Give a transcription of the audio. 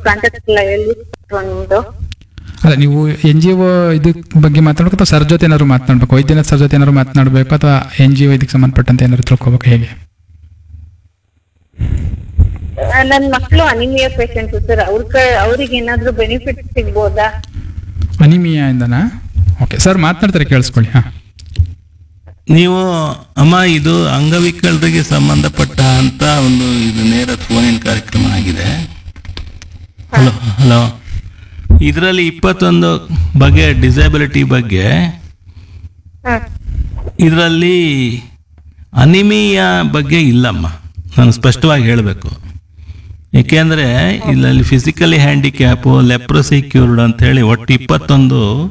contact ಇಲ್ಲ ಎಲ್ಲಿ ನಿಮ್ದು ಅಲ್ಲ ನೀವು ಎನ್ ಜಿ ಒ ಇದಕ್ಕೆ ಬಗ್ಗೆ ಮಾತಾಡ್ಬೇಕು ಅಥವಾ ಸರ್ ಜೊತೆ ಏನಾದ್ರು ಮಾತನಾಡ್ಬೇಕು ವೈದ್ಯನಾಥ್ ಸರ್ ಜೊತೆ ಏನಾದ್ರು ಮಾತನಾಡಬೇಕು ಅಥವಾ ಎನ್ ಜಿ ಒ ಇದಕ್ಕೆ ಸಂಬಂಧಪಟ್ಟಂತೆ ಏನಾದ್ರು ತಿಳ್ಕೊಬೇಕು ಹೇಗೆ ಆ, ನನ್ ಮಕ್ಳು ಅನಿಮಿಯಾ ಪೇಷಂಟ್ ಸರ್ ಅವ್ರ ಅವ್ರಿಗೆ ಏನಾದ್ರು ಬೆನಿಫಿಟ್ ಸಿಗ್ಬೋದಾ ಅನಿಮಿಯಾ ಇಂದನಾ ಓಕೆ ಸರ್ ಮಾತನಾಡ್ತಾರೆ ಕೇಳಿಸ್ಕೊಳ್ಳಿ ಹಾಂ ನೀವು ಅಮ್ಮ ಇದು ಅಂಗವಿಕಲರಿಗೆ ಸಂಬಂಧಪಟ್ಟ ಅಂತ ಒಂದು ಇದು ನೇರ ಫೋನಿನ ಕಾರ್ಯಕ್ರಮ ಆಗಿದೆ ಹಲೋ ಹಲೋ ಇದರಲ್ಲಿ ಇಪ್ಪತ್ತೊಂದು ಬಗೆಯ ಡಿಸಬಿಲಿಟಿ ಬಗ್ಗೆ ಹ ಇದರಲ್ಲಿ ಅನಿಮಿಯಾ ಬಗ್ಗೆ ಇಲ್ಲಮ್ಮ ನಾನು ಸ್ಪಷ್ಟವಾಗಿ ಹೇಳಬೇಕು ಏಕೆಂದರೆ ಇಲ್ಲಲ್ಲಿ ಫಿಸಿಕಲಿ ಹ್ಯಾಂಡಿಕ್ಯಾಪು ಲೆಪ್ರಸಿ ಕ್ಯೂರ್ಡ್ ಅಂತ ಹೇಳಿ ಒಟ್ಟು ಇಪ್ಪತ್ತೊಂದು